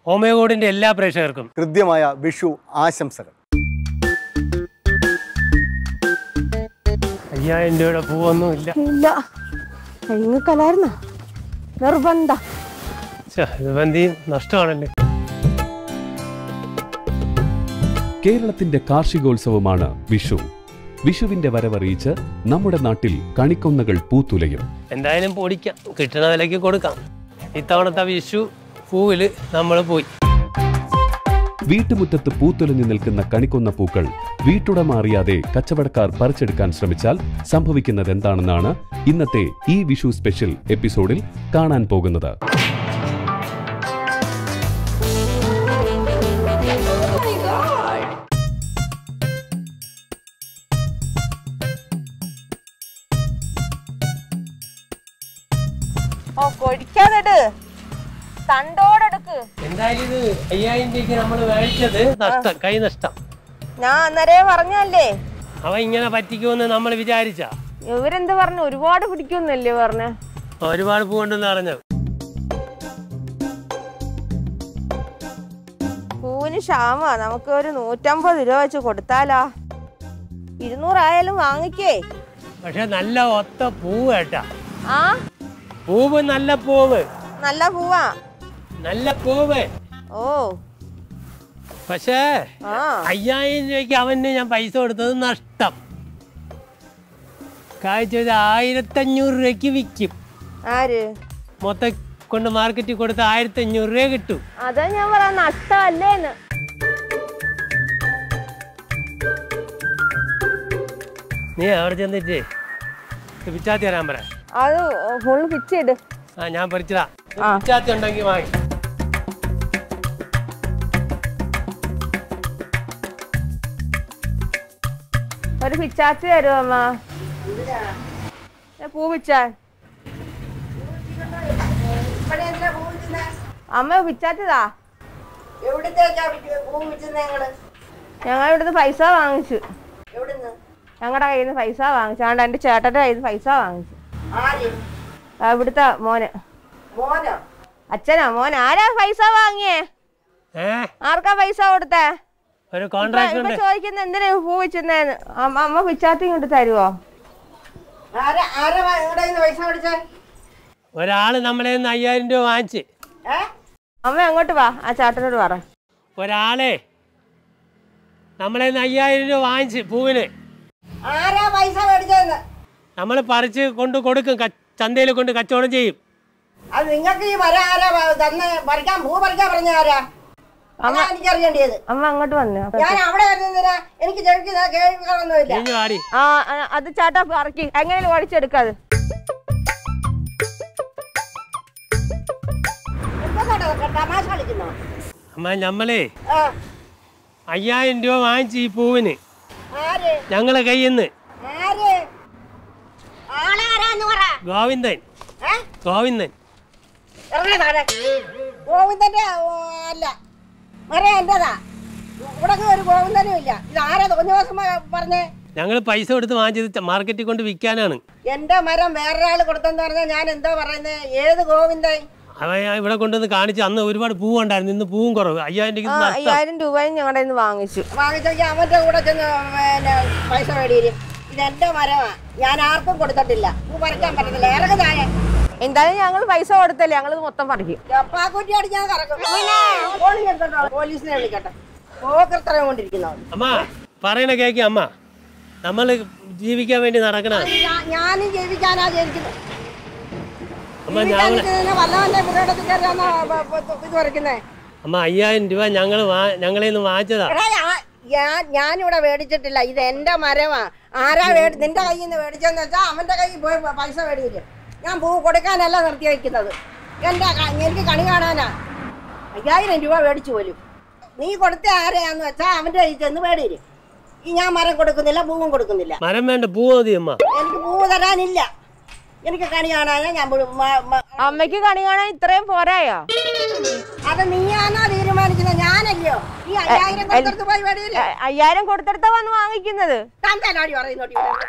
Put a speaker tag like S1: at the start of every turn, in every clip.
S1: ഹോമിയോഗോഡിന്റെ എല്ലാ പ്രേക്ഷകർക്കും
S2: ഹൃദ്യമായ വിഷു ആശംസകൾ
S1: അയ്യായിരം രൂപയുടെ പൂവൊന്നും ഇല്ല
S3: ഇല്ല നിങ്ങൾക്കല്ലായിരുന്ന നിർബന്ധ
S1: ഛെ, ഇതിപ്പോ എന്ത് ചെയ്യും നഷ്ടമാണല്ലേ
S4: കേരളത്തിന്റെ കാർഷികോത്സവമാണ് വിഷു വിഷുവിന്റെ വരവറിയിച്ച് നമ്മുടെ നാട്ടിൽ കണിക്കൊന്നകൾ പൂത്തുലയും
S1: എന്തായാലും പൊടിക്കാം കിട്ടുന്ന വിലയ്ക്ക് കൊടുക്കാം ഇത്തവണത്തെ വിഷു പൂവില് നമ്മൾ പോയി
S4: വീട്ടുമുറ്റത്ത് പൂത്തുലഞ്ഞു നിൽക്കുന്ന കണിക്കൊന്ന പൂക്കൾ വീട്ടുടമ അറിയാതെ കച്ചവടക്കാർ പറിച്ചെടുക്കാൻ ശ്രമിച്ചാൽ സംഭവിക്കുന്നത് എന്താണെന്നാണ് ഇന്നത്തെ ഈ വിഷു സ്പെഷ്യൽ എപ്പിസോഡിൽ കാണാൻ പോകുന്നത്
S3: ഓ കൊടിക്കാതെട് തണ്ടോടെടുക്ക്
S1: എന്തായാലും ഇത് അയ്യായിരം രൂപയ്ക്ക് നമ്മൾ മേടിച്ചത് നഷ്ടം കൈ നഷ്ടം
S3: ഞാൻ അന്നേരേ പറഞ്ഞല്ലേ
S1: അവ ഇങ്ങനെ പറ്റിക്കുമെന്ന് നമ്മൾ വിചാരിച്ച
S3: ഇവരെന്ത് പറഞ്ഞു ഒരുപാട് പിടിക്കുമെന്നല്ലേ പറഞ്ഞ
S1: ഒരുപാട് പൂവുണ്ടെന്ന് അറിഞ്ഞത്
S3: പൂവിന് ക്ഷാമ നമുക്ക് ഒരു നൂറ്റമ്പത് രൂപ വെച്ച് കൊടുത്താലാ ഇരുന്നൂറായാലും വാങ്ങിക്കേ
S1: പക്ഷെ നല്ല ഒത്ത പൂവ് കേട്ടാ
S3: ആ
S1: പൂവ് നല്ല പൂവ്
S3: നല്ല പൂവാ
S1: നല്ല പൂവ്
S3: ഓ
S1: പക്ഷേ
S3: ആ
S1: അയ്യായിരം രൂപയ്ക്ക് അവന് ഞാൻ പൈസ കൊടുത്തത് നഷ്ടം കാഴ്ച ഒരു ആയിരത്തഞ്ഞൂറ് രൂപയ്ക്ക് വിൽക്കും
S3: ആര്
S1: മൊത്തം കൊണ്ട് മാർക്കറ്റിൽ കൊടുത്ത ആയിരത്തഞ്ഞൂറ് രൂപ കിട്ടും
S3: അതാ ഞാൻ പറയാ നഷ്ടമല്ലേന്ന്
S1: നീ അവിടെ ചെന്നിട്ട് പിച്ചാത്തി തരാൻ പറ
S3: അത് ഫുള്ള് പിച്ചിട്
S1: ആ ഞാൻ പറിച്ചതാ
S3: ആ.
S1: പിച്ചാത്തി ഉണ്ടെങ്കിൽ വാങ്ങി
S3: ഒരു പിച്ചാത്തി തരുമോ അമ്മ ഏ, പൂ പിച്ചാൻ അമ്മ പിച്ചാത്തിതാ
S5: എവിടുത്തേക്കാ പൂ വിറ്റുന്ന ഞങ്ങള്
S3: ഞങ്ങൾ ഇവിടുന്ന് പൈസ വാങ്ങിച്ചു
S5: എവിടുന്ന്
S3: ഞങ്ങളുടെ കയ്യിൽ നിന്ന് പൈസ വാങ്ങിച്ചു ആണ്ട് എൻ്റെ ചേട്ടൻ്റെ കയ്യിൽ നിന്ന് പൈസ വാങ്ങിച്ചു
S5: ആര്
S3: ആ, ഇവിടുത്തെ മോന്
S5: മോനോ
S3: അച്ഛനാ മോൻ ആരാ പൈസ വാങ്ങിയേ
S1: ഏ
S3: ആർക്കാ പൈസ കൊടുത്തേ
S1: ഒരു
S3: ഇപ്പൊ
S1: കോൺട്രാക്ട്
S3: ഇപ്പൊ
S1: ഉണ്ട്
S3: ചോദിക്കുന്ന എന്തിനാ പൂ വെച്ചെന്നേന്ന് അമ്മ അമ്മ പിച്ചാത്തി ഇങ്ങോട്ട് തരുവോ
S5: ആരാ ആരാ ഇവിടെ നിന്ന് പൈസ മേടിച്ചേ
S1: ഒരാള് നമ്മളെ നിന്ന് അയ്യായിരം രൂപ വാങ്ങിച്ച്
S5: ഏ
S3: അമ്മ അങ്ങോട്ട് വാ ആ ചേട്ടനോട് പറ
S1: ഒരാളെ നമ്മളെ നിന്ന് അയ്യായിരം രൂപ വാങ്ങിച്ച് പൂവിന്
S5: ആരാ പൈസ മേടിച്ചതെന്ന്
S1: നമ്മൾ പറിച്ച് കൊണ്ട് കൊടുക്കും ചന്തയിൽ കൊണ്ട് കച്ചവടം ചെയ്യും
S5: അത് നിങ്ങൾക്ക് ഈ മരം ആരാ പ- തന്നെ പറിക്കാൻ പൂ പറിക്കാൻ പറഞ്ഞ ആരാ അതാ എനിക്ക് അറിയേണ്ടത്
S3: അമ്മ അങ്ങോട്ട് വന്നു
S5: ഞാൻ അവിടെ വരുന്നതിനാ എനിക്ക് ചെവിക്ക് കേൾക്കാറൊന്നുമില്ല
S1: കഴിഞ്ഞു പാടി
S3: ആ ആ, അത് ചേട്ടാ പറക്കി എങ്ങനെയും ഓടിച്ചെടുക്കാത്
S5: എന്താ തമാശ കളിക്കുന്നോ
S1: അമ്മ നമ്മളേ
S5: ആ
S1: അയ്യായിരം രൂപ വാങ്ങിച്ച് ഈ പൂവിന്
S5: ആര്
S1: ഞങ്ങളെ കയ്യിൽ നിന്ന്
S5: ആര് ആളാരാന്ന് പറ
S1: ഗോവിന്ദൻ
S5: ഏ
S1: ഗോവിന്ദൻ
S5: ഇറങ്ങി താഴെ ഗോവിന്ദന്റെ ഓ, അല്ല മരം എന്റേതാ ഇവിടെ ഒരു ഗോവിന്ദനും ഇല്ല ഇത് ആരാ തോന്നിയ ദിവസം പറഞ്ഞേ
S1: ഞങ്ങൾ പൈസ കൊടുത്ത് വാങ്ങിച്ചത് മാർക്കറ്റിൽ കൊണ്ട് വിൽക്കാനാണ്
S5: എന്റെ മരം വേറൊരാൾ കൊടുത്തെന്ന് പറഞ്ഞാൽ ഞാൻ എന്തോ പറയുന്നത് ഏത് ഗോവിന്ദൻ
S1: അവ ഇവിടെ കൊണ്ടുവന്ന് കാണിച്ച് അന്ന് ഒരുപാട് പൂവ് ഉണ്ടായിരുന്നു ഇന്ന് പൂവും കുറവ് അയ്യായിരം രൂപയ്ക്ക്
S3: ആ
S1: ഇത് നഷ്ടം
S3: അയ്യായിരം രൂപയും ഞങ്ങളുടെ കയ്യിൽ നിന്ന് വാങ്ങിച്ചു
S5: വാങ്ങിച്ചെങ്കിൽ അവന്റെ കൂടെ ചെന്ന് പിന്നെ പൈസ മേടിയിരും ഇത് എന്റെ മരമാ ഞാൻ ആർക്കും കൊടുത്തിട്ടില്ല പൂ പറിക്കാൻ പറ്റത്തില്ല ഇറങ്ങി താഴെ
S3: എന്തായാലും ഞങ്ങൾ പൈസ കൊടുത്തല്ലേ ഞങ്ങൾ മൊത്തം പറിക്കും
S5: ചപ്പാക്കുറ്റി അടിച്ചാൽ കറക്കും പോലീസ് എടുത്തോട്ടോ, പോലീസിനെ വിളിക്കട്ടെ പോക്കർത്തരം കൊണ്ടിരിക്കുന്നവർ
S1: അമ്മ പറയണ കേക്ക് അമ്മ നമ്മൾ ജീവിക്കാൻ വേണ്ടി നടക്കണ
S5: ഞാ- ഞാനും ജീവിക്കാനാ ജനിക്കുന്നത്
S1: അമ്മ ഞാൻ
S5: ജീവിക്കാനിരിക്കുന്നതിന് വല്ല വല്ല പുരയിടത്തിൽ കയറിയാണോ ബ- ബ- ഇത് പറിക്കുന്നേ
S1: അമ്മ അയ്യായിരം രൂപ ഞങ്ങൾ ഞങ്ങളെ നിന്ന് വാങ്ങിച്ചതാ
S5: എടാ ഞാ- ഞാൻ ഞാനിവിടെ മേടിച്ചിട്ടില്ല ഇത് എന്റെ മരമാ ആരാ മേടി നിന്റെ കയ്യിൽ നിന്ന് മേടിച്ചെന്ന് വെച്ചാൽ അവന്റെ കയ്യിൽ പോയി പ- പൈസ മേടിക്കില്ല ഞാൻ പൂ കൊടുക്കാനല്ല നിർത്തി വയ്ക്കുന്നത് എന്റെ ക- എനിക്ക് കണി കാണാനാ അയ്യായിരം രൂപ മേടിച്ചു പോലും നീ കൊടുത്ത ആരെയാന്ന് വെച്ചാൽ അവന്റെ കയ്യിൽ ചെന്ന് മേടിയിരും ഈ ഞാൻ മരം കൊടുക്കുന്നില്ല പൂവും കൊടുക്കുന്നില്ല
S1: മരം വേണ്ട പൂവ് മതി അമ്മ
S5: എനിക്ക് പൂവ് തരാനില്ല എനിക്ക് കണി കാണാനാ ഞാൻ മുഴു- മ- മ-
S3: അമ്മയ്ക്ക് കണി കാണാൻ ഇത്രയും പോരായോ
S5: അത് നീയാണോ തീരുമാനിക്കുന്നത് ഞാനല്ലയോ ഈ അയ്യായിരം കൊടുത്തെടുത്ത് പോയി മേടിയില്ല
S3: അയ്യായിരം കൊടുത്തെടുത്താ വന്ന് വാങ്ങിക്കുന്നത്
S5: താൻ തന്നാടി പറയുന്നോട്ടി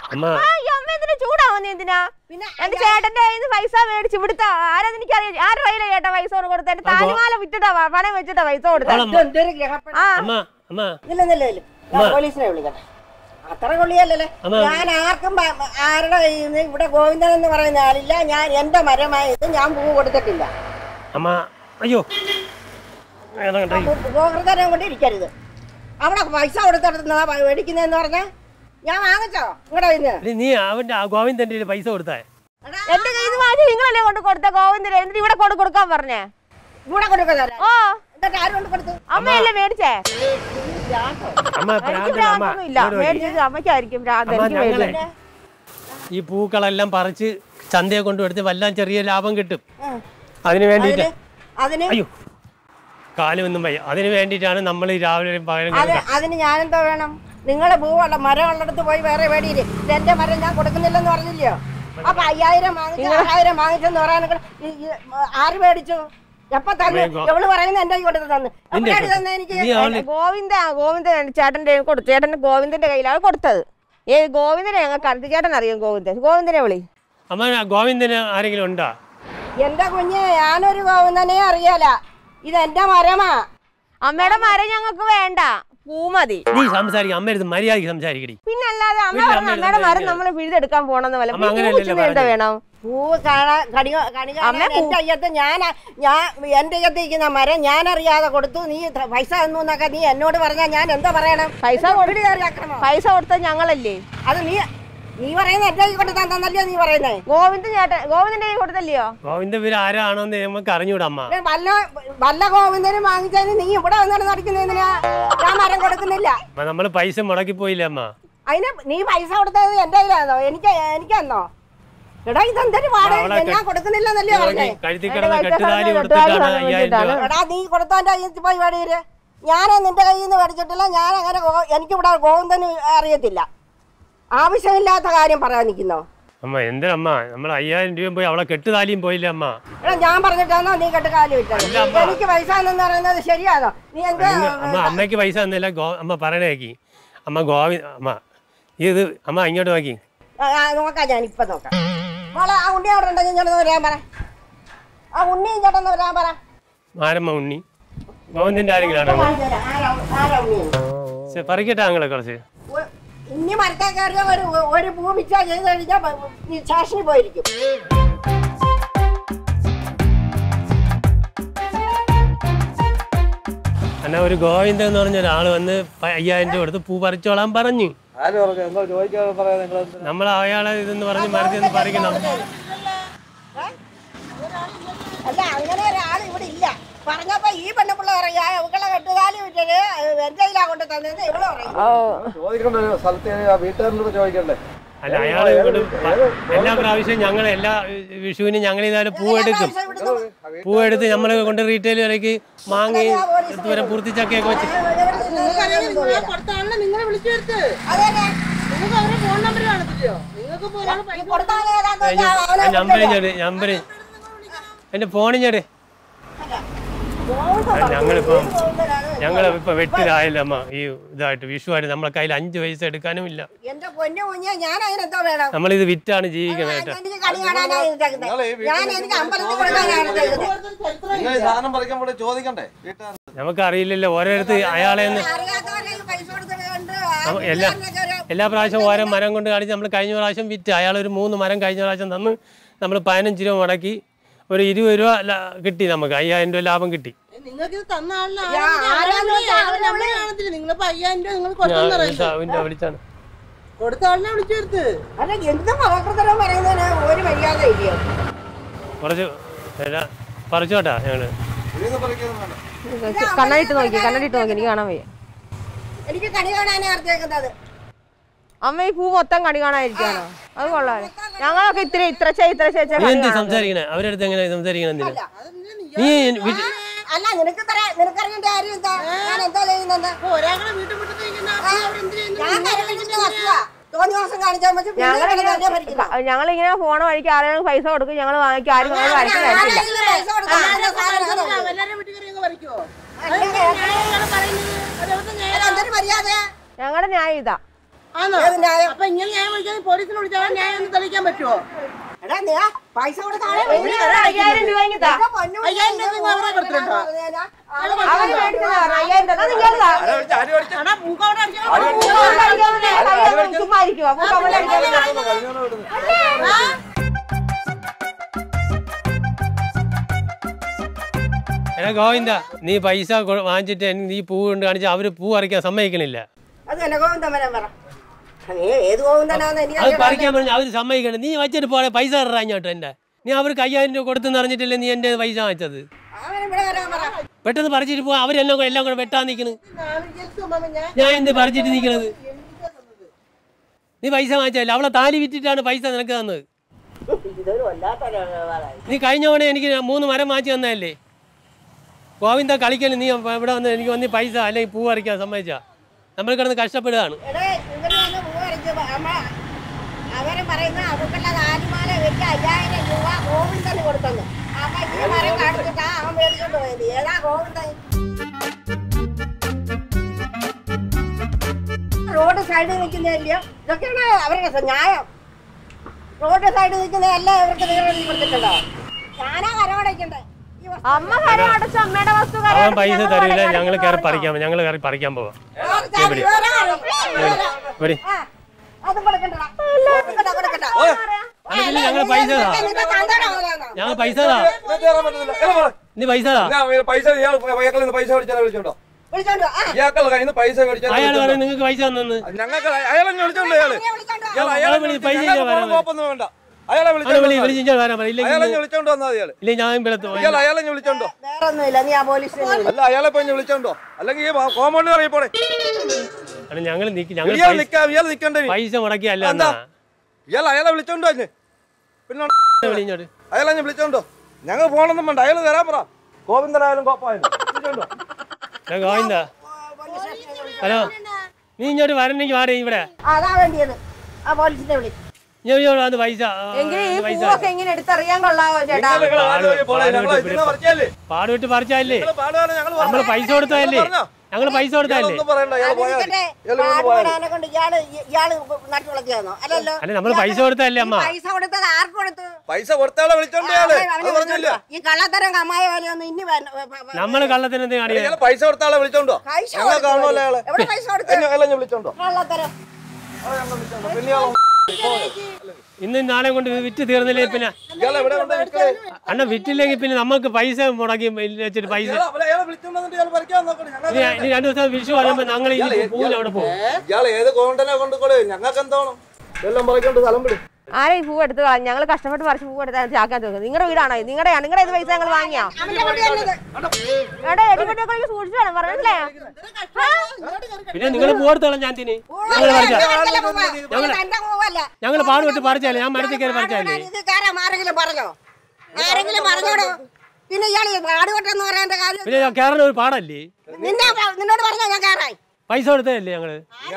S1: അമ്മ
S3: ആ, ഈ അമ്മ എന്തിനാ ചൂടാവുന്ന എന്തിനാ
S5: പിന്നെ
S3: എന്റെ ചേട്ടന്റെ കയ്യിൽ നിന്ന് പൈസ മേടിച്ച് ഇവിടുത്തെ ആരാന്ന് എനിക്കറിയാം ആരുടെ കയ്യിലാ ചേട്ടാ പൈസ കൊണ്ട് കൊടുത്തത് എന്റെ താലിമാല വിറ്റിട്ടാ വ- പണം വെച്ചിട്ടാ പൈസ കൊടുത്തത്
S1: അവളമ്മ
S5: ഇതെന്തൊരു ഗ്രഹപ്പണി
S3: ആ
S1: അമ്മ അമ്മ
S5: ഇല്ല ഇല്ല ഇല്ല ഞാൻ പോലീസിനെ വിളിക്കട്ടെ അത്ര കൊള്ളിയല്ലേ
S1: അമ്മ.
S5: ഞാൻ ആർക്കും പ- ആരുടെ കയ്യിൽ നിന്ന് ഇവിടെ ഗോവിന്ദൻ എന്ന് പറയുന്ന ആളില്ല ഞാൻ എന്റെ മരമായത് ഞാൻ പൂ കൊടുത്തിട്ടില്ല
S1: അമ്മ അയ്യോ വേണം കേട്ടോ.
S5: ഉപകൃതരം കൊണ്ട് ഇരിക്കരുത് അവിടെ പൈസ കൊടുത്തിടുന്നതാ മേടിക്കുന്നതെന്ന് പറഞ്ഞാ ഞാൻ വാങ്ങിച്ചോ നിങ്ങളുടെ കയ്യിൽ നിന്ന്
S1: എടി, നീ അവന്റെ ആ ഗോവിന്ദന്റെ കയ്യില് പൈസ കൊടുത്തേ
S3: എന്റെ കയ്യിൽ നിന്ന് വാങ്ങി നിങ്ങളല്ലേ കൊണ്ട് കൊടുത്ത ഗോവിന്ദന് എന്നിട്ട് ഇവിടെ കൊണ്ട് കൊടുക്കാൻ പറഞ്ഞേ
S5: ഇവിടെ കൊടുക്കുന്നതരാ
S3: ഓ
S5: എന്നിട്ട് ആരും കൊണ്ട് കൊടുത്തു
S3: അമ്മയല്ലേ മേടിച്ചേ
S1: അമ്മ
S3: എനിക്ക്
S1: പ്രാന്തന അമ്മ
S3: ഭ്രാന്തൊന്നും ഇല്ല
S1: ഇങ്ങോട്ട് വരൂ.
S3: മേടിച്ചത് അമ്മയ്ക്കായിരിക്കും ഭ്രാന്ത്
S1: അമ്മ
S3: എനിക്ക്
S1: ഞങ്ങളെ
S3: മേടിച്ചത്
S1: ഈ പൂക്കളെല്ലാം പറിച്ച് ചന്തയെ കൊണ്ടുവരുത്തി വല്ലാൻ ചെറിയ ലാഭം കിട്ടും അതിന് വേണ്ടിയിട്ട്
S5: അതിന്
S1: അയ്യോ കാലുമൊന്നും വയ്യ അതിന് വേണ്ടിയിട്ടാണ് നമ്മൾ ഈ രാവിലെ പകരം
S5: അത് അതിന് ഞാനെന്തോ വേണം നിങ്ങളെ പൂവുള്ള മരം ഉള്ളിടത്ത് പോയി വേറെ മേടിയില്ലേ ഇത് എന്റെ മരം ഞാൻ കൊടുക്കുന്നില്ലെന്ന് പറഞ്ഞില്ലയോ അപ്പൊ അയ്യായിരം വാങ്ങിച്ചു ആറായിരം വാങ്ങിച്ചെന്ന് പറയാനൊക്കെ ആര് മേടിച്ചു എപ്പ തന്നു
S1: അമ്മേ,
S5: എവള് പറയുന്നത് എന്റെ കയ്യിൽ കൊടുത്ത് തന്നു എപ്പോഴാണ് തന്നെ എനിക്ക്
S1: നീ അവള്
S3: ഗോവിന്ദ ഗോവിന്ദൻ ചേട്ടന്റെ കയ്യിൽ കൊടുത്തു ചേട്ടന്റെ ഗോവിന്ദന്റെ കയ്യിലാണ് കൊടുത്തത് ഏ ഗോവിന്ദനെ ഞങ്ങൾ കണ്ടു ചേട്ടൻ അറിയാം ഗോവിന്ദൻ ഗോവിന്ദനെ വിളി
S1: അമ്മ ഗോവിന്ദന് ആരെങ്കിലും ഉണ്ടോ
S5: എന്റെ കുഞ്ഞ് ഞാനൊരു ഗോവിന്ദനെ അറിയാല ഇത് എന്റെ മരമാ
S3: അമ്മയുടെ മരം ഞങ്ങൾക്ക് വേണ്ട പൂ മതി
S1: നീ സംസാരിക്കും അമ്മ എടുത്ത് മര്യാദയ്ക്ക് സംസാരിക്കടി
S3: പിന്നെ അല്ലാതെ അമ്മ
S1: വീട്ടിൽ
S3: പറഞ്ഞു
S1: അമ്മ
S3: അമ്മയുടെ മരം
S1: ഇരുന്ന്
S3: നമ്മൾ പിഴുതെടുക്കാൻ പോണെന്ന് പോലെ
S1: അമ്മ അങ്ങനെയല്ലല്ലോ
S3: എന്താ
S1: പറഞ്ഞത്.
S3: വേണം
S5: പൂവ് കാണാൻ കണി കണി
S3: അമ്മേ,
S5: കാണാൻ എന്റെ അയ്യത്ത് ഞാൻ ഞാൻ എന്റെ അയ്യത്ത് ഇരിക്കുന്ന മരം ഞാൻ അറിയാതെ കൊടുത്തു നീ ത- പൈസ തന്നു എന്നൊക്കെ നീ എന്നോട് പറഞ്ഞാൽ ഞാൻ എന്താ പറയണം
S3: പൈസ
S5: ഇത്
S3: കൊടു-
S5: വീട് കയറി ആക്രമണം.
S3: പൈസ കൊടുത്തത് ഞങ്ങളല്ലേ
S5: അത് നീ നീ പറയുന്ന എന്റെ കൈ കൊണ്ട് തന്നല്ലോ നീ പറയുന്നേ
S3: ഗോവിന്ദൻ ചേട്ടൻ ഗോവിന്ദന്റെ കയ്യിൽ കൊടുത്തല്ലയോ
S1: ഗോവിന്ദ പേര് ആരാണോന്ന് നമുക്ക് അറിഞ്ഞൂടാ അമ്മ
S5: ഇത് വല്ല വല്ല ഗോവിന്ദനും വാങ്ങിച്ചതിന് നീ ഇവിടെ വന്നിട്ട് നടക്കുന്നതിനാ ഞാൻ മരം കൊടുക്കുന്നില്ല
S1: അമ്മ നമ്മൾ പൈസ മുടക്കി പോയില്ലേ അമ്മ
S5: അതിന് നീ പൈസ കൊടുത്തത് എന്റെ കയ്യിലാണോ എനിക്ക് എനിക്കെന്നോ എടാ ഇതെന്തൊരു പാട്
S1: അവളെ
S5: ഞാൻ കൊടുക്കുന്നില്ലെന്നല്ലേ പറഞ്ഞേ
S1: കഴുത്തി
S3: എന്റെ
S1: കിടന്ന
S3: പൈസ
S1: കെട്ടുതാലി
S3: കളഞ്ഞ
S1: കൊടുത്തിട്ടാണ്
S3: കെട്ടുതാലി
S1: അയ്യായിരം രൂപ
S3: കൊടുത്തിട്ടാണ്.
S5: എടാ നീ കൊടുത്തോന്റെ കയ്യിൽ പോയി മേടിയിര് ഞാൻ നിന്റെ കയ്യിൽ നിന്ന് മേടിച്ചിട്ടില്ല ഞാൻ അങ്ങനെ ഗോ- എനിക്കിവിടെ ഗോവിന്ദന് അറിയത്തില്ല ആവശ്യമില്ലാത്ത കാര്യം പറയാൻ നിൽക്കുന്നോ
S1: അമ്മ എന്തിനാ അമ്മ നമ്മൾ അയ്യായിരം രൂപയും പോയി അവളെ കെട്ടുതാലിയും പോയില്ലേ അമ്മ
S5: എടാ ഞാൻ പറഞ്ഞിട്ടാണോ നീ കെട്ട് കാലി വിട്ടത്
S1: അല്ല, അമ്മ.
S5: എനിക്ക് പൈസ എന്ന് പറയുന്നത് ശരിയാണോ നീ എന്ത്
S1: നിങ്ങൾ- അമ്മ അമ്മയ്ക്ക് പൈസ തന്നില്ല ഗോ അമ്മ പറയണേക്കി അമ്മ ഗോവി അമ്മ ഇത് അമ്മ ഇങ്ങോട്ട് നോക്കി
S5: ആ, ആ, നോക്കാം ഞാൻ ഇപ്പൊ നോക്കാം മോളെ ആ ഉണ്ണി അവിടെ ഉണ്ടെങ്കിൽ ഇങ്ങോട്ട് വരാൻ പറ ആ ഉണ്ണി ഇങ്ങോട്ട് ഒന്ന് വരാൻ പറ
S1: മാരമ്മ ഉണ്ണി ഗോവിന്ദന്റെ ആരെങ്കിലും ആണോ
S5: കാണിച്ചു തരാം. ആരാ ആരാ ഉണ്ണി
S1: ശരി, പറിക്കട്ടെ ആങ്ങളെ കുറച്ച്
S5: ഒ- ഇനി മരത്തെ കയറിയ ഒരു ഒരു പൂ മിച്ച ചെയ്ത് കഴിഞ്ഞാൽ നീ സ്റ്റേഷനിൽ പോയിരിക്കും
S1: എന്നാ ഒരു ഗോവിന്ദൻ എന്ന് പറഞ്ഞ ഒരാൾ വന്ന് പ- അയ്യായിരം രൂപ കൊടുത്ത് പൂ പറിച്ചോളാൻ പറഞ്ഞു
S6: ആര് പറഞ്ഞു നിങ്ങൾ ചോദിക്കാതെ പറയാം നിങ്ങൾ
S1: നമ്മൾ അയാളെ ഇതെന്ന് പറഞ്ഞ് മരത്തിൽ നിന്ന് പറിക്കണം
S5: അല്ല അങ്ങനെ ഒരാൾ ഇവിടെ ഇല്ല പറഞ്ഞപ്പോ ഈ പെണ്ണുപിള്ള പറയാ ഇവളെ കെട്ടുകാലി വിട്ടത് എന്റെ കയ്യിലാ കൊണ്ട് തന്നത് ഇവള് പറയും
S6: ചോദിക്കണ്ട ഒരു സ്ഥലത്ത് ആ വീട്ടുകാരനോട് ചോദിക്കണ്ടേ
S1: അല്ല അയാൾ ഇവിടെ പ- എല്ലാ പ്രാവശ്യവും ഞങ്ങൾ എല്ലാ വിഷുവിനും ഞങ്ങൾ ഇതായാലും പൂ എടുക്കും
S5: പൈസ ഇവിടുന്ന്
S1: പൂ എടുത്ത് നമ്മൾ കൊണ്ട് റീറ്റെയിൽ വിലയ്ക്ക് മാങ്ങയും ഇതുവരെ പൂർത്തിച്ചക്കയൊക്കെ വെച്ച്
S7: നിങ്ങളെ വിളിച്ചു വരുത്ത്
S5: അതന്നെ
S7: നിങ്ങൾക്ക് അവരുടെ ഫോൺ നമ്പർ കാണത്തില്ലയോ നിങ്ങൾക്ക് ഇപ്പോൾ ഒരാൾ പൈസ
S5: കൊടുത്താൽ ഏതാന്ന് വെച്ചാ അവനെ
S1: നമ്പർ ഞെട് നമ്പർ എൻ്റെ ഫോണിൽ ഞെട് ഞങ്ങളിപ്പം ഞങ്ങളിപ്പോൾ വെട്ടിലായില്ല അമ്മ ഈ ഇതായിട്ട് വിഷുവായിട്ട് നമ്മളെ കയ്യിൽ അഞ്ച് പൈസ എടുക്കാനും ഇല്ല
S5: എന്റെ പൊന്നു കുഞ്ഞെ ഞാൻ അതിനെന്തോ വേണം
S1: നമ്മളിത് വിറ്റാണ് ജീവിക്കുന്നത് കേട്ടോ
S5: എനിക്ക് കണി കാണാനാ ഇരുത്തേക്കുന്നത്.
S6: നിങ്ങളെ ഈ വീട്ടിൽ
S5: ഞാൻ എനിക്ക് അമ്പലത്തിൽ കൊടുക്കാനാണ് ഇരുത്തേക്കുന്നത്.
S6: നിങ്ങൾ ഈ സാധനം പറിക്കാൻ പോയി ചോദിക്കണ്ടേ വീട്ടുകാരൻ
S1: നമുക്കറിയില്ലല്ലോ ഓരോരുത്ത് അയാളെ ഒന്ന്
S5: അറിയാത്തവരെ ഈ പൈസ കൊടുത്തത് കൊണ്ട്
S1: നമ്മ- എല്ലാ
S5: ആൾക്കാരൊക്കെ ഒരു-
S1: എല്ലാ പ്രാവശ്യം ഓരോ മരം കൊണ്ട് കാണിച്ച് നമ്മൾ കഴിഞ്ഞ പ്രാവശ്യം വിറ്റ് അയാൾ ഒരു മൂന്ന് മരം കഴിഞ്ഞ പ്രാവശ്യം തന്ന് നമ്മൾ പതിനഞ്ച് രൂപ മുടക്കി ഒരു ഇരുപത് രൂപ ല- കിട്ടി നമുക്ക് അയ്യായിരം രൂപ ലാഭം കിട്ടി
S7: നിങ്ങൾക്ക് ഇത് തന്ന ആളിന്
S5: യാ, ആരാന്ന് വെച്ചാ അവനെ
S7: നമ്പർ കാണത്തില്ല നിങ്ങളിപ്പോ അയ്യായിരം രൂപ നിങ്ങൾ കൊടുത്തെന്ന്
S1: ഞാൻ
S7: അറിയില്ല
S1: വിളിച്ച- വിളിച്ചാണ്
S7: കൊടുത്ത ആളിനെ വിളിച്ചു വരുത്ത്
S5: അല്ല എന്ത് മഹപ്രതരം പറയുന്നതിന് ഒരു മര്യാദ ഇല്ലയോ
S1: കുറച്ച് വില പറിച്ചോട്ടാ ഞങ്ങള്
S6: ഇതിന്ന് പറിക്കൊന്നും വേണ്ട
S3: കണ്ണടിട്ട് നോക്കി കണ്ണടിട്ട് നോക്കി എനിക്ക് കാണാൻ വയ്യ
S5: എനിക്ക് കണി കാണാനാ ഇറത്തേക്കുന്നത്
S3: അമ്മ ഈ പൂ മൊത്തം കണി കാണാതിരിക്കാണോ അത് കൊള്ളാലോ ഞങ്ങളൊക്കെ ഇത്ര ഇത്ര ഇത്ര
S1: നീ എന്ത് സംസാരിക്കണേ അവരുടെ അടുത്ത് എങ്ങനെ സംസാരിക്കണം എന്തിനാ നീ വീട്ടിൽ
S5: അല്ല നിനക്ക് തരാ- നിനക്കറിയേണ്ട കാര്യം എന്താ ഞാൻ എന്താ ചെയ്യുന്നത്
S7: അപ്പൊ ഒരാളെ വീട്ടിൽ വിട്ടിട്ട് ഇങ്ങനെ അവിടെ എന്ത് ചെയ്യുന്നു
S5: ഞാൻ കരവിന്റെ വസ്തുവാ തോന്നി ദിവസം കാണിച്ചാൽ മതി പിന്നെ കിടന്ന് തന്നെ ഭരിക്കണം.
S3: ഞങ്ങളിങ്ങനെ പോണ വഴിക്ക് ആരെങ്കിലും പൈസ കൊടുക്കും ഞങ്ങൾ വാങ്ങിക്കും ആരും ഞങ്ങൾ വാങ്ങിച്ചു തരത്തില്ല
S5: ആരെങ്കിലും പൈസ കൊടുത്താൽ അതിന്റെ സാധനം അതോ?
S7: എല്ലാവരും വീട്ടിൽ കയറി അങ്ങ് പറിക്കുവോ
S5: അല്ലെങ്കിൽ
S7: പറയുന്നത് അതെവിടുത്തെ ന്യായം
S5: എന്തൊരു മര്യാദ
S3: ഞങ്ങളുടെ ന്യായം ഇതാ
S7: ആണോ
S5: ഏത് ന്യായം?
S7: അപ്പൊ ഇങ്ങനെ ന്യായം വിളിച്ചാൽ പോലീസിനെ വിളിച്ചാൽ ന്യായം ഒന്ന് തെളിയിക്കാൻ പറ്റുമോ
S5: എടാ നീ ആ പൈസ കൊടുത്താളെ
S3: ഇനി ഒരു അയ്യായിരം രൂപ ഇങ്ങ് താ.
S7: അയ്യായിരം രൂപ നിങ്ങൾ അവിടെ കൊടുത്തിട്ടുണ്ടോ
S3: അവര് മേടിച്ചതാ പറഞ്ഞെ, അയ്യായിരം രൂപ. അത് ഇങ്ങോട്ട് താ.
S7: എടാ പൂക്ക അവിടെ അടിച്ചോ
S3: പൂക്കം അടിക്കാവുന്നേ, കയ്യൊന്നും ചുമ്മാ ഇരിക്കുവാ. പൂക്കം അവിടെ അടിക്കാവുന്നേ.
S1: എടാ ഗോവിന്ദ നീ പൈസ കൊ- വാങ്ങിച്ചിട്ട് എനിക്ക് നീ പൂ കൊണ്ട് കാണിച്ചാൽ അവര് പൂ പറിക്കാൻ സമ്മതിക്കണില്ല
S5: അത് എന്നെ ഗോവിന്ദൻ വരാൻ പറ നീ ഏത് ഗോവിന്ദനാന്ന് എനിക്ക്
S1: അത്
S5: അറിയാൻ
S1: പറിക്കാൻ പറഞ്ഞാൽ അവര് സമ്മതിക്കണം നീ വെച്ചിട്ട് പോടെ പൈസ ഇടാ ഇങ്ങോട്ട് എൻ്റെ നീ അവർക്ക് അയ്യായിരം രൂപ കൊടുത്തെന്ന് അറിഞ്ഞിട്ടില്ലേ നീ എൻ്റെ പൈസ വാങ്ങിച്ചത്
S5: അവൻ ഇവിടെ വരാൻ പറ
S1: പെട്ടെന്ന് പറിച്ചിട്ട് പോവാ അവരെല്ലാം കൂടെ എല്ലാം കൂടെ വെട്ടാൻ നിൽക്കണ്
S7: നാളെ മാമ ഞാൻ
S1: ഞാൻ എന്ത് പറിച്ചിട്ട് നിൽക്കണത് നീ പൈസ വാങ്ങിച്ചല്ല അവളെ താലി വിറ്റിട്ടാണ് പൈസ നിനക്ക് തന്നത്
S5: ഇതൊരു വല്ലാത്തൊരു വ്യവഹാരമായി.
S1: നീ കഴിഞ്ഞ തവണ എനിക്ക് മൂന്ന് മരം വാങ്ങിച്ചു തന്നതല്ലേ ഗോവിന്ദ കളിക്കല് നീ ഇവിടെ വന്ന് എനിക്ക് വന്ന് പൈസ അല്ലെങ്കിൽ പൂ പറിക്കാൻ സമ്മതിച്ചാ നമ്മൾ കിടന്ന് കഷ്ടപ്പെടുകയാണ്
S5: എടേ, ഇവര് വന്ന് പൂ പറിച്ച് അമ്മ അവര് പറയുന്ന അവക്കുള്ള താലിമാല വെച്ച് അയ്യായിരം രൂപ ഗോവിന്ദന് കൊടുത്തെന്ന് അപ്പൊ ഈ മരം കാണിച്ചിട്ടാ അവൻ മേടിച്ചോണ്ട് പോയത് ഏതാ ഗോവിന്ദൻ റോഡ് സൈഡിൽ നിൽക്കുന്നതല്ലയോ ഇതൊക്കെയാണ് അവരുടെ സ- ന്യായം റോഡ് സൈഡിൽ നിൽക്കുന്നതല്ല ഇവർക്ക് നീളം കൊടുത്തിട്ടുണ്ടോ ഞാനാ കരമടയ്ക്കണ്ടേ ഈ വസ്തു-
S3: അമ്മ കരം അടച്ചു അമ്മയുടെ വസ്തു കരം
S1: അവൻ
S3: അടച്ചു.
S1: പൈസ
S3: ഞങ്ങൾ
S1: തരില്ല
S3: കരം
S1: ഞങ്ങൾ
S3: അടച്ചു
S1: കയറി
S3: പറഞ്ഞോ?
S1: പറിക്കാൻ ഞങ്ങൾ കയറി പറിക്കാൻ പോവാം
S5: റോഡ് സൈഡിൽ വേറെ ആള്.
S1: ഇവിടെ
S5: ആ, അതും കൊടുക്കണ്ടടാ. കൊടുക്കണ്ട, കൊടുക്കണ്ട.
S1: അല്ലെങ്കിൽ ഞങ്ങൾ പൈസ താ
S5: നിന്റെ തന്തയുടെ മോനാണോ?
S1: ഞങ്ങൾ പൈസ താ
S6: ഇതിനകത്ത് കയറാൻ പറ്റത്തില്ല. ഇല്ല, പോരെ.
S1: നീ പൈസ താ
S6: ഞാൻ പൈസ ഇയാൾ ഇയാൾക്കിൽ നിന്ന് പൈസ മേടിച്ചാൽ വിളിച്ചോണ്ടോ
S5: വിളിച്ചോണ്ട് വാ. ആ,
S6: ഇയാൾക്കുള്ള കയ്യിൽ നിന്ന് പൈസ മേടിച്ചാൽ
S1: അയാൾ പറയും നിങ്ങൾക്ക് പൈസ തന്നെന്ന്
S6: ഞങ്ങൾക്ക് അയാളെ വിളിച്ചോണ്ടോ അയാള്
S5: നീ വിളിച്ചോണ്ട് വാ.
S6: ഇയാൾ
S1: അയാളെ
S6: അയാളെ
S1: വിളി-
S6: വിളിച്ച്
S1: പൈസ
S6: ഞങ്ങൾക്ക്
S1: ഇല്ല,
S6: പോകണം, കുഴപ്പമൊന്നും വേണ്ട അയാളെ
S1: അവനെ
S6: വിളിച്ചോണ്ട്
S1: വിളി
S6: വന്നാൽ മതി.
S1: വിളിച്ചാൽ വരാൻ പറയും
S6: അയാളെ
S1: ഇല്ലെങ്കിൽ
S6: വിളിച്ചോണ്ട് വന്നാൽ മതി അയാള്
S1: ഇല്ല ഞാൻ വിളത്ത്
S6: ഇയാൾ അയാളെ വിളിച്ചോണ്ടോ
S5: വേറൊന്നുമില്ല നീ ആ പോലീസിനെ വിളി.
S6: അല്ല അയാളെ പോയി വിളിച്ചോണ്ടോ അല്ലെങ്കിൽ ഈ കോമ്പൗണ്ടിൽ അറിയപ്പോടെ
S1: ഞങ്ങൾ നിക്ക് ഞങ്ങൾ
S6: ഇയാൾ
S1: പൈസ-
S6: നിൽക്കാം ഇയാൾ നിൽക്കണ്ടേ ഇനി?
S1: പൈസ മുടക്കിയല്ല
S6: എന്താ?
S1: എന്നാ
S6: ഇയാൾ അയാളെ വിളിച്ചോണ്ടോ അഞ്ഞ് പിന്നെ
S1: വിളിഞ്ഞോട്ട്
S6: അയാളെ ഞാൻ വിളിച്ചോണ്ടോ ഞങ്ങൾ പോകണമെന്നും വേണ്ട അയാൾ വരാൻ പറ ഗോവിന്ദനായാലും കോപ്പായാലും വിളിച്ചോണ്ടോ
S1: എടാ ഗോവിന്ദ ഹലോ നീ ഇങ്ങോട്ട് വരണമെങ്കിൽ വാടേ ഇവിടെ
S5: ആ, അതാ വേണ്ടിയത് ആ പോലീസിനെ വിളി
S1: ഞാൻ ഇങ്ങോട്ട് വന്ന് പൈസ ആ,
S3: എങ്കിൽ ഈ
S1: പൈസ
S3: പൂവൊക്കെ ഇങ്ങനെ എടുത്തറിയാൻ കൊള്ളാവോ ചേട്ടാ
S6: നിങ്ങൾ നിങ്ങൾ ആദ്യം പോയി പോളെ, ഞങ്ങൾ ഇതിനെ പറിച്ചതല്ലേ?
S1: പാടുവിട്ട് പറിച്ചല്ലേ
S6: നിങ്ങൾ പാടുവാണ്, ഞങ്ങൾ
S1: നമ്മൾ
S6: പറഞ്ഞോ.
S1: പൈസ കൊടുത്തതല്ലേ
S6: പറഞ്ഞോ?
S1: ഞങ്ങൾ പൈസ കൊടുത്തതല്ലേ
S6: ഇയാളൊന്നും പറയണ്ട, ഇയാൾ
S5: അത്
S6: പോയാൽ മതി.
S5: ഇരിക്കട്ടെ.
S6: ഇയാൾ ഇവിടുന്ന്
S5: പാട്
S6: പോയാൽ മതി.
S5: പാടാനെ കൊണ്ട് ഇയാള് ഇയാള് നട്ടു വളർത്തിയാന്നോ അല്ലല്ലോ
S1: അല്ല നമ്മൾ പൈസ കൊടുത്തതല്ലേ അമ്മ
S5: പൈസ കൊടുത്തത് ആർക്ക് കൊടുത്തു
S6: പൈസ കൊടുത്താളെ വിളിച്ചോണ്ട് ഇയാള്
S5: അവനെ- അവനെ
S6: അത് പറഞ്ഞില്ല
S5: വിളിച്ചോണ്ട് വാ. ഈ കള്ളത്തരം കമായ പോലെയൊന്നും ഇനി വേ- വേ- വേ-
S1: നമ്മൾ കള്ളത്തിന് എന്ത് കാണിയാ
S6: ഇയാള് പൈസ കൊടുത്താളെ വിളിച്ചോണ്ടോ
S5: പൈസ
S6: ഞങ്ങൾ
S5: കൊടുത്തു
S6: കാണുമല്ലോ അയാളെ
S5: എവിടെ പൈസ കൊടുത്തു
S6: എന്നെ- അയാളെ ഞാൻ വിളിച്ചോണ്ടോ
S5: കള്ളത്തരം
S6: അയാളെ ഞങ്ങൾ വിളിച്ചോണ്ടോ പിന്നെ ഇയാളോ?
S1: ഇന്ന് നാളെ കൊണ്ട് ഇത് വിറ്റ് തീർന്നില്ലേ പിന്നെ
S6: ഇയാൾ എവിടെ കൊണ്ട് വിൽക്കണേ?
S1: അണ്ണ വിറ്റില്ലെങ്കിൽ പിന്നെ നമുക്ക് പൈസ മുടക്കി വെച്ചിട്ട് പൈസ
S6: ഇയാളെ- അവനെ- അയാളെ വിളിച്ചോണ്ട് വന്നിട്ട് ഇയാൾ പറിക്കാൻ നോക്കണം ഞങ്ങൾ
S1: ഇനി ഇനി രണ്ടു ദിവസം വിഷു വരുമ്പോ ഞങ്ങൾ ഈ പൂവിൽ അവിടെ പോകും
S6: ഇയാൾ ഏത് കോണ്ടനെ കൊണ്ടുകൊടേ ഞങ്ങൾക്ക് എന്തോണം എല്ലാം പറിക്കൊണ്ട് സ്ഥലം വിടും
S3: ആരാ ഈ പൂ എടുത്ത് കളഞ്ഞു ഞങ്ങൾ കഷ്ടപ്പെട്ട് പറിച്ച് പൂ എടുത്താൽ ചാക്കാൻ തോന്നുന്നു നിങ്ങളുടെ വീടാണോ ഇത്? നിങ്ങളുടെ നിങ്ങളുടെ ഇത് പൈസ ഞങ്ങൾ വാങ്ങിയാ
S5: അവന്റെ വണ്ടിയാണിത്.
S3: എടാ എടിപൊട്ടിയൊക്കെ സൂക്ഷിച്ചു വേണം പറഞ്ഞല്ലേ
S1: പിന്നെ നിങ്ങൾ പൂ എടുത്ത് കളഞ്ഞാൻ തിന് ഞങ്ങൾ പറിച്ച
S5: ഇതല്ല പൂവ്. ഇത് തന്റെ പൂവല്ല.
S1: ഞങ്ങൾ പാടുപെട്ട് പറിച്ചാലേ ഞാൻ മരത്തിൽ കയറി പറിച്ചാലേ
S5: ഇത് കയറാം ആരെങ്കിലും പറഞ്ഞോ ആരെങ്കിലും പറഞ്ഞോടോ പിന്നെ ഇയാൾ പാടുപെട്ടെന്ന് പറയാൻ കാര്യം
S1: പിന്നെ കയറാൻ ഒരു പാടല്ലേ
S5: നിന്നെ നിന്നോട് പറഞ്ഞോ ഞാൻ കയറാൻ
S1: പൈസ കൊടുത്തതല്ലേ ഞങ്ങള്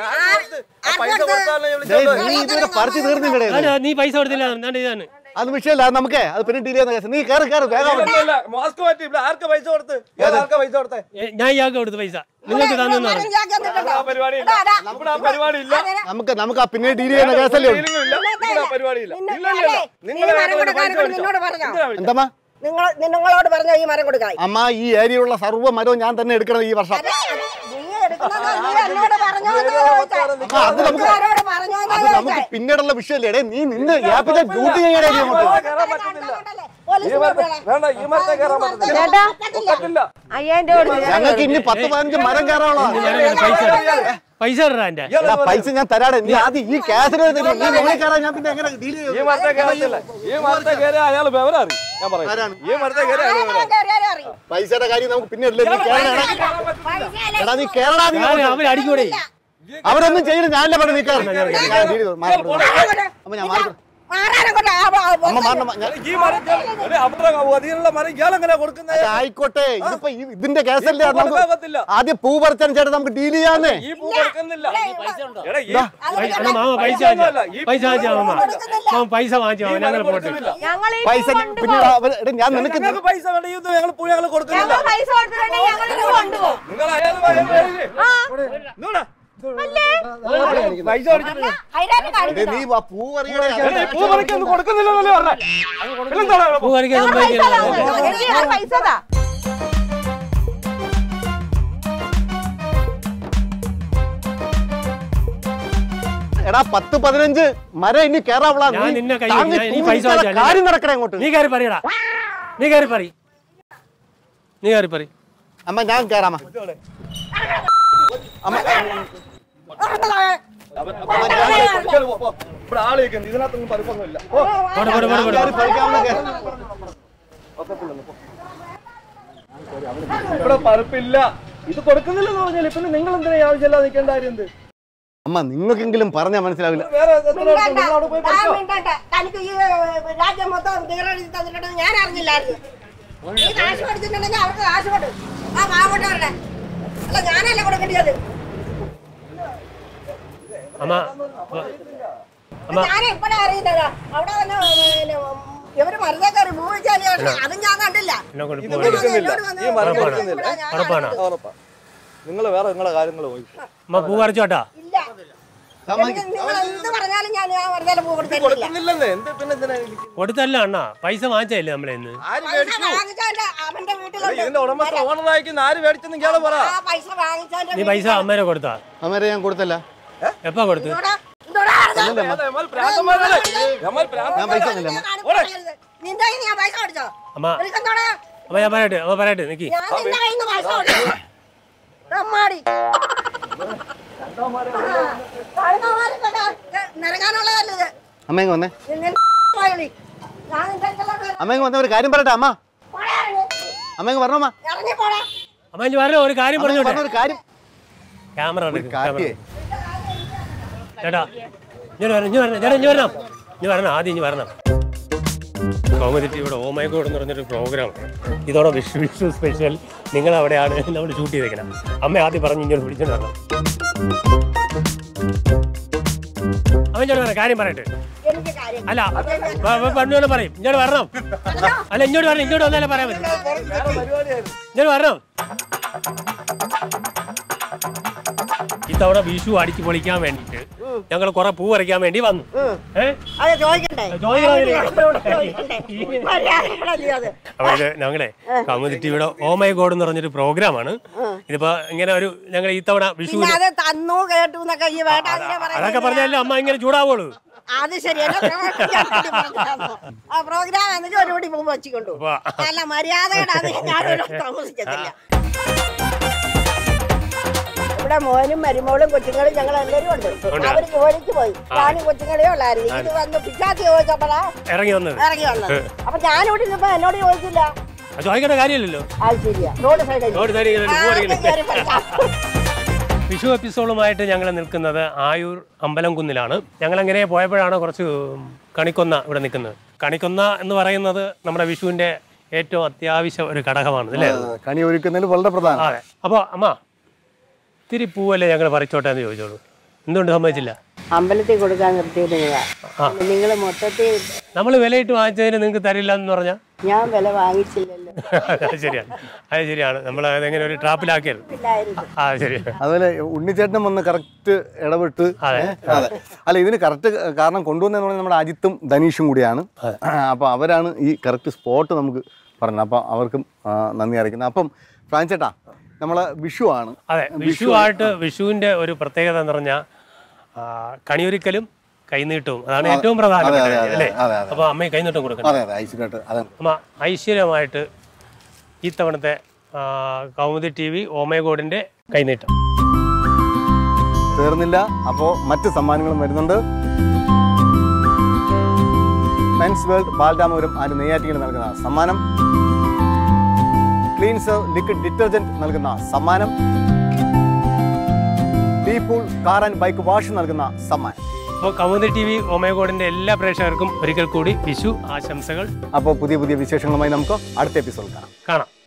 S6: ആ പൈസ കൊടുത്താലേ ഞാൻ
S2: ഡേയ്,
S6: വിളിച്ചോണ്ടോ
S2: നീ ഇതുവരെ പറിച്ചു തീർന്നില്ലേ
S1: അല്ല, നീ പൈസ കൊടുത്തില്ല എന്നാണ്ട് ഇതാണ്
S2: അത് വിഷയമല്ല അത് നമുക്കേ അത് പിന്നെ ഡീൽ ചെയ്യുന്ന കേസ് നീ കയറി കയറി വേഗം വണ്ടി.
S6: ഇല്ല, മാസ്ക് മാറ്റി ഇവിടെ ആർക്കാ പൈസ കൊടുത്ത് ഇയാൾ ആർക്കാ പൈസ കൊടുത്തേ
S1: ഏ, ഞാൻ ഇയാൾക്ക് കൊടുത്ത പൈസ നിങ്ങൾക്ക് തന്നെന്ന് പറഞ്ഞു
S6: ഇവിടെ ആ പരിപാടി ഇല്ല ഇവിടെ ആ പരിപാടി ഇല്ല
S2: നമുക്ക് നമുക്ക് ആ പിന്നെ ഡീൽ ചെയ്യുന്ന കേസല്ലേ ഉള്ളൂ.
S6: ഡീലിംഗും ഇല്ല ഇവിടെ ആ പരിപാടി ഇല്ല
S5: നിന്നെ-
S6: ഇല്ല ഇല്ല, ഇല്ല
S5: നീ
S6: നിങ്ങൾ
S5: മരം കൊടുക്കാൻ
S6: പൈസ മേടിച്ചോ.
S5: നിന്നോട് പറഞ്ഞോ?
S6: എന്തിനാ വിളിച്ചത്?
S2: എന്തമ്മാ
S5: നിങ്ങൾ നിങ്ങളോട് പറഞ്ഞോ ഈ മരം കൊടുക്കാൻ
S2: അമ്മ ഈ ഏരിയയിലുള്ള സർവ്വ മരവും ഞാൻ തന്നെ എടുക്കണം ഈ വർഷം
S5: നീ എടുക്കുന്നത് നീ എന്നോട് പറഞ്ഞോ എന്നാ ചോദിച്ചേ.
S2: അമ്മ അത് നമുക്ക്
S5: ആരോട് പറഞ്ഞോ എന്നാ
S2: അത് നമുക്ക്
S5: ചോദിച്ചേ.
S2: പിന്നീടുള്ള വിഷയമല്ലേ എടേ നീ നിന്ന് ഗ്യാപ്പിന്റെ ഡ്യൂട്ടി ചെയ്യണേ നീ അങ്ങോട്ട്
S6: ഇവിടെ കയറാൻ പറ്റുന്നില്ല
S5: പോലീസ്
S6: ഈ മരത്തെ വേണ്ട ഈ മരത്തെ കയറാൻ പറ്റത്തില്ല
S3: ചേട്ടാ
S6: ഒക്കത്തില്ല
S3: അയ്യായിരം രൂപ കൊടുത്തു
S2: ഞങ്ങൾക്ക് ഇനി പത്ത് പതിനഞ്ച് മരം കയറാനുള്ളതാണ്
S1: പൈസ പൈസ ഇടാ എന്റെ
S2: എടാ, പൈസ ഞാൻ തരാടെ നീ ആദ്യം ഈ കേസിന് നീ മുകളിൽ കയറാൻ ഞാൻ പിന്നെ എങ്ങനെ ഡീൽ
S6: ഈ
S2: ചെയ്യും
S6: മരത്തെ കയറത്തില്ല ഈ മരത്തെ കയറി അയാൾ വിവരം അറിയും ഞാൻ
S2: ആരാണ്?
S6: പറയാം ഈ മരത്തെ കയറി അയാൾ വിവരം അറിയും.
S5: കേറിയാലേ അറിയൂ.
S2: പൈസയുടെ കാര്യം നമുക്ക് പിന്നെ ഇല്ലേ നീ കേറണ
S5: പൈസയല്ലേ
S2: എടാ നീ കേരളാ നീ
S1: ഞാൻ അവര് അടിക്കൂടെ
S2: അവരൊന്നും ചെയ്യില്ല ഞാനല്ലേ പറഞ്ഞു നീ കയറി ഞാൻ ഡീൽ ചെയ്തു മാറി അമ്മ ഞാൻ മാറി
S5: മാറാനങ്ങോട്ട് ആ, ആ, ആ,
S2: അമ്മ മാറണം ഞാൻ
S6: ഈ മരം എടേ, അവരുടെ അതിനുള്ള മരം ഇയാൾ എങ്ങനെ കൊടുക്കുന്നത്
S2: അത് ആയിക്കോട്ടെ ഇതിപ്പോ ഈ- ഇതിന്റെ കേസല്ലേ
S6: ഈ പൂ
S2: നമുക്ക്
S6: കൊടുക്കാകത്തില്ല.
S2: ആദ്യം പൂ പറിച്ചാൽ ചേട്ടാ നമുക്ക് ഡീൽ ചെയ്യാന്നേ
S6: ഈ പൂ കൊടുക്കുന്നില്ല എടാ, ഈ
S1: പൈസ അണ്ണാ, മാമ പൈസ
S6: പൈസ ഒന്നുമല്ല. ഈ
S1: പൈസ വാങ്ങിച്ചാ മാമ മാമ പൈസ വാങ്ങിച്ചാ
S6: ഈ
S1: മാമ ഞങ്ങൾ
S6: മരം
S1: പോട്ടെ
S6: കൊടുക്കുന്നില്ല.
S3: ഞങ്ങൾ ഈ
S2: പൈസ
S3: പൂ കൊണ്ടുപോകും.
S2: പിന്നീട് അവര് എടാ, ഞാൻ നിനക്ക്
S6: ഞങ്ങൾക്ക് പൈസ വേണ്ട ഈ ഞങ്ങൾ പൂ ഞങ്ങൾ കൊടുക്കുന്നില്ല
S3: ഞങ്ങൾ പൈസ കൊടുത്തിട്ടുണ്ടെങ്കിൽ ഞങ്ങൾ ഇത് കൊണ്ടുപോകും
S6: നിങ്ങൾ അയാൾ അയാൾ
S3: ആ
S6: ഇന്നോടാ.
S3: അല്ലേ
S2: കാണിക്കുന്നത്
S6: പൈസ മേടിച്ചിട്ടില്ല
S5: അതിനായിട്ട്
S2: ദേ,
S5: കാണിക്കുന്നു.
S2: നീ വാ, പൂ പറിയണേ,
S6: എടാ, ഈ പൂ പറിക്കൊന്നും കൊടുക്കുന്നില്ലെന്നല്ലേ പറഞ്ഞേ പിന്നെന്താടാ
S1: പൂ പറിക്കാൻ
S3: ഞാൻ പൈസ
S1: സമ്മതിക്കില്ല
S3: താ. എനിക്ക് ഞാൻ പൈസ താ.
S2: എടാ പത്ത് പതിനഞ്ച് മരം ഇനി കേറാവളാ
S1: ഞാൻ
S2: നീ
S1: നിന്നെ കൈ
S2: താങ്ങി
S1: ഞാൻ ഇനി
S2: തൂങ്ങി
S1: പൈസ
S2: നിൽക്കാതെ
S1: വാങ്ങിച്ചാ
S2: കാര്യം നടക്കണേ അങ്ങോട്ട്
S1: നീ കയറി പറയടാ നീ കയറി പറ നീ കയറി പറ
S2: അമ്മ ഞാൻ കേറാമ അമ്മ
S6: ഇവിടെ ആള് നിൽക്കുന്നു ഇതിനകത്തൊന്നും പരുപ്പൊന്നുമില്ല ഓ
S1: പോടെ പോടെ പോടെ പോടെ
S2: കേറി പറിക്കാവുന്ന കേറി.
S6: ഇവിടെ പരുപ്പില്ല ഇത് കൊടുക്കുന്നില്ലെന്ന് പറഞ്ഞാൽ ഇപ്പൊ നിങ്ങൾ എന്തിനാ ഈ ആവശ്യമില്ലാതെ നിൽക്കേണ്ട കാര്യം എന്ത്
S2: അമ്മ നിങ്ങൾക്കെങ്കിലും പറഞ്ഞാ മനസ്സിലാവില്ല
S6: വേറെ എത്ര
S5: മിണ്ടണ്ട.
S6: ആൾക്കാർ നിങ്ങൾ അവിടെ പോയി
S5: താൻ
S6: പഠിച്ചോ
S5: മിണ്ടണ്ട. തനിക്ക് ഈ ഏ, രാജ്യം മൊത്തം തീരെഴുതി തന്നിട്ടുണ്ടെന്ന് ഞാൻ അറിഞ്ഞില്ലായിരുന്നു നീ കാശ് കൊടുത്തിട്ടുണ്ടെങ്കിൽ അവർക്ക് കാശ് കൊടു ആ പാവപ്പെട്ടവരുടെ അല്ല ഞാനല്ല കൊടുക്കേണ്ടത്
S1: അമ്മ അമ്മ
S5: ഞാൻ ഇപ്പഴേ അറിയുന്നത് അവിടെ വന്ന് പിന്നെ ഇവര് മരുന്നേ കയറി ഭൂമിച്ചാലി അതും ഞാൻ കണ്ടില്ല
S1: എന്നെ കൊണ്ട്
S5: ഇത്
S1: പോ
S5: വന്ന് എന്നോട് വന്ന്
S6: ഈ മരം
S5: ഇവിടെ
S6: കൊടുക്കുന്നില്ല.
S5: ഞാൻ
S1: ഉറപ്പാണ്
S6: ഉറപ്പാ നിങ്ങൾ വേറെ നിങ്ങളെ കാര്യങ്ങൾ പോയി
S1: അമ്മ പൂ പറിച്ചോട്ടാ
S5: ഇല്ല എനിക്ക് നിങ്ങൾ എന്ത് പറഞ്ഞാലും ഞാൻ ആ മരുന്നേല പൂ കൊടുത്തിട്ടില്ല
S6: കൊടുക്കുന്നില്ലെന്നേ എന്ത് പിന്നെ എന്തിനാ എനിക്ക്?
S1: കൊടുത്തല്ല അണ്ണാ പൈസ വാങ്ങിച്ചല്ലേ നമ്മളെ ഇന്ന്
S6: ആര്
S5: പൈസ
S6: മേടിച്ചു
S5: വാങ്ങിച്ചവന്റെ അവന്റെ
S6: എടാ,
S5: വീട്ടിലുണ്ട്
S6: ഇതിന്റെ ഉടമസ്ഥ ഓണർ അയക്കുന്ന ആര് മേടിച്ചെന്ന് ഇയാള് പറ
S5: ആ പൈസ വാങ്ങിച്ചവന്റെ
S1: നീ പൈസ അമ്മേനെ കൊടുത്താ
S2: അമ്മരെ ഞാൻ കൊടുത്തല്ല
S1: എപ്പാ കൊടുത്ത്
S5: വീട്ടിലോടാ. ഇതോടാ പറഞ്ഞത്.
S6: ഏതാ, എമാൽ പ്രാന്തന്മാരല്ലേ? എമാൽ പ്രാന്തന്മാരല്ലേ?
S2: ഞാൻ പൈസ തന്നില്ല അമ്മ.
S5: ഞാൻ പറയരുത്. നിന്റെ കയ്യിൽ നിന്ന് ഞാൻ പൈസ മേടിച്ചോ
S1: അമ്മ
S5: നിനക്കെന്തോടാ
S1: അമ്മ ഞാൻ പറയട്ടെ അമ്മ പറയട്ടെ നിക്കി
S5: ഞാൻ നിന്റെ കയ്യിൽ നിന്ന് പൈസ മേടിച്ചു റമ്മാടി നിറങ്ങാനുള്ളതല്ല ഇത്
S2: അമ്മ ഇങ്ങ് വന്നേ
S5: നിന്നെ വയലി. ഞാൻ നിന്റെ അടുക്കലോട്ട് വരാം.
S2: അമ്മ ഇങ്ങ് വന്നേ ഒരു കാര്യം പറയട്ടെ അമ്മ
S5: പോടാ ഇറങ്ങി.
S2: അമ്മ ഇങ്ങ് പറഞ്ഞോ അമ്മ
S5: ഇറങ്ങി പോടാ
S1: അമ്മ ഇനി പറഞ്ഞ ഒരു കാര്യം
S2: അമ്മ ഇങ്ങ്
S1: പറഞ്ഞോട്ടെ
S2: പറഞ്ഞ ഒരു കാര്യം
S1: ക്യാമറ
S2: ഒരു കാറ്റിയേ
S1: ചേട്ടാ ഇഞ്ഞ് വരണം ഇഞ്ഞ് വരണം ചേട്ടാ ഇഞ്ഞ് വരണം ഇഞ്ഞ് വരണം ആദ്യം ഇഞ്ഞ് വരണം കോമഡി ടിവിയുടെ ഓ മൈ ഗോഡ് എന്ന് പറഞ്ഞൊരു പ്രോഗ്രാം ഇതോടെ വിഷു വിഷു സ്പെഷ്യൽ നിങ്ങൾ അവിടെയാണ് നമ്മൾ ഷൂട്ട് ചെയ്തേക്കണം അമ്മ ആദ്യം പറഞ്ഞ് ഇങ്ങോട്ട് വിളിച്ചിട്ട് വരണം അവൻ ചേട്ടാ വരാം കാര്യം പറയട്ടെ
S5: എനിക്ക് കാര്യം
S1: അല്ല പറഞ്ഞു പറയും ഇങ്ങോട്ട് വരണം അല്ല ഇങ്ങോട്ട് വരണം ഇങ്ങോട്ട് വന്നാലേ പറയാൻ പറ്റും ഇങ്ങോട്ട് വരണം ഇത്തവണ വിഷു അടിച്ചു പൊളിക്കാൻ വേണ്ടിട്ട് ഞങ്ങൾ കുറെ പൂ പറിക്കാൻ വേണ്ടി വന്നു ഏഹ്
S5: അത് ചോദിക്കണ്ടേ
S1: ചോദിക്കണ്ടേ?
S5: മര്യാദകളല്ലേ അത്
S1: അപ്പൊ ഇത് ഞങ്ങളെ കൗമുദി ടിവിയുടെ ഓ മൈ ഗോഡ് എന്ന് പറഞ്ഞൊരു പ്രോഗ്രാമാണ് ഇതിപ്പോ ഇങ്ങനെ ഒരു ഞങ്ങൾ ഇത്തവണ വിഷു
S5: പിന്നെ അത് തന്നു കേട്ടു എന്നൊക്കെ ഈ വേണ്ട അതിനെ
S1: അതൊക്കെ
S5: പറയുന്നത്
S1: പറഞ്ഞാലേ അമ്മ ഇങ്ങനെ ചൂടാവുള്ളൂ
S5: അത് ശരി എന്നെ പ്രവർത്തിക്കാൻ വേണ്ടി പറഞ്ഞതാണോ? ആ പ്രോഗ്രാം എന്നിട്ട് ഒരു പടി പോകുമ്പോ വെച്ചിക്കൊണ്ടു
S1: അപ്പൊ
S5: നല്ല മര്യാദയുടെ അത് ഞാനൊരു താമസിക്കത്തില്ല ഇവിടെ മോനും മരുമോളും കൊച്ചുങ്ങളും ഞങ്ങൾ എല്ലാവരും ഉണ്ട്
S1: ഉണ്ട്.
S5: അവര് ജോലിക്ക് പോയി ഞാനും കൊച്ചുങ്ങളെ ഉള്ളായിരുന്നു ഇത് വന്ന് പിച്ചാത്തി ചോദിച്ചപ്പോഴാ
S1: ഇറങ്ങി വന്നത്
S5: ഇറങ്ങി വന്നത് അപ്പൊ ഞാനിവിടെ ഇരുന്നപ്പോ എന്നോട് ചോദിച്ചില്ല
S1: അത് ചോദിക്കേണ്ട കാര്യമില്ലല്ലോ
S5: അത് ശരിയാ റോഡ് സൈഡിൽ
S1: റോഡ് സൈഡിൽ ഇങ്ങനെ പൂ പറിക്കണേ. വിഷു എപ്പിസോഡുമായിട്ട് ഞങ്ങൾ നിൽക്കുന്നത് ആയൂർ അമ്പലംകുന്നിലാണ് ഞങ്ങൾ അങ്ങനെ പോയപ്പോഴാണ് കുറച്ച് കണിക്കൊന്ന ഇവിടെ നിൽക്കുന്നത് കണിക്കൊന്ന എന്ന് പറയുന്നത് നമ്മുടെ വിഷുവിന്റെ ഏറ്റവും അത്യാവശ്യം ഒരു ഘടകമാണ് അല്ലേ
S2: കണി ഒരുക്കുന്നതിൽ വളരെ പ്രധാനം
S1: അതെ അപ്പോൾ അമ്മ ഇത്തിരി പൂവല്ലേ ഞങ്ങൾ പറിച്ചോട്ടെ എന്ന് ചോദിച്ചോളൂ എന്തുകൊണ്ട് സമ്മതിച്ചില്ല
S5: അമ്പലത്തിൽ കൊടുക്കാൻ നിർത്തിയിരുന്നതാ
S1: ആ.
S5: നിങ്ങൾ മൊത്തത്തിൽ
S1: നമ്മൾ വിലയിട്ട് വാങ്ങിച്ചതിന് നിങ്ങൾക്ക് തരില്ല എന്ന് പറഞ്ഞാൽ
S5: ഞാൻ വില വാങ്ങിച്ചില്ലല്ലോ
S1: അത് ശരിയാണ് അത് ശരിയാണ് നമ്മൾ അതെങ്ങനെ ഒരു ട്രാപ്പിലാക്കിയത്
S5: ഇല്ലായിരുന്നു
S1: ആ ശരിയാണ്
S2: അതുപോലെ ഉണ്ണിച്ചേട്ടൻ വന്ന് കറക്റ്റ് ഇടപെട്ട്
S1: അതെ.
S2: ഏ, അതെ അല്ല ഇതിന് കറക്റ്റ് കാരണം കൊണ്ടുവന്നതെന്ന് പറഞ്ഞാൽ നമ്മുടെ അജിത്തും ധനീഷും കൂടിയാണ് അപ്പോൾ അവരാണ് ഈ കറക്റ്റ് സ്പോട്ട് നമുക്ക് പറഞ്ഞത് അപ്പം അവർക്കും ആ, നന്ദി അറിയിക്കുന്നത് അപ്പം ഫ്രാൻചേട്ടാ നമ്മളെ വിഷു ആണ്
S1: അതെ വിഷുവായിട്ട് വിഷുവിന്റെ ഒരു പ്രത്യേകത എന്ന് പറഞ്ഞാൽ കണിയൊരിക്കലും കൈനീട്ടവും അതാണ് ഏറ്റവും പ്രധാനപ്പെട്ട
S2: അതെ, അതെ,
S1: കാര്യം, അല്ലേ
S2: അതെ, അതെ.
S1: അപ്പൊ അമ്മയെ കൈനീട്ടം കൊടുക്കണം
S2: അതെ അതെ ഐശ്വര്യമായിട്ട് അതെ
S1: അമ്മ ഐശ്വര്യമായിട്ട് ഈ തവണത്തെ ആ, കൗമുദി ടി വി ഓമയഗോഡിന്റെ കൈനീട്ടം
S2: തീർന്നില്ല അപ്പോൾ മറ്റ് സമ്മാനങ്ങളും വരുന്നുണ്ട് men's world Balaramapuram and Neyyattinkara നൽകുന്ന സമ്മാനം ക്ലീൻസർ ലിക്വിഡ് ഡിറ്റർജന്റ് നൽകുന്ന സമ്മാനം ഡീപൂൾ കാർ ആൻഡ് ബൈക്ക് വാഷ് നൽകുന്ന സമ്മാനം
S1: അപ്പോൾ കൗമുദി ടി വി ഓമയഗോഡിന്റെ എല്ലാ പ്രേക്ഷകർക്കും ഒരിക്കൽ കൂടി വിഷു ആശംസകൾ
S2: അപ്പോൾ പുതിയ പുതിയ വിശേഷങ്ങളുമായി നമുക്ക് അടുത്ത എപ്പിസോഡ് കാണാം
S1: കാണാം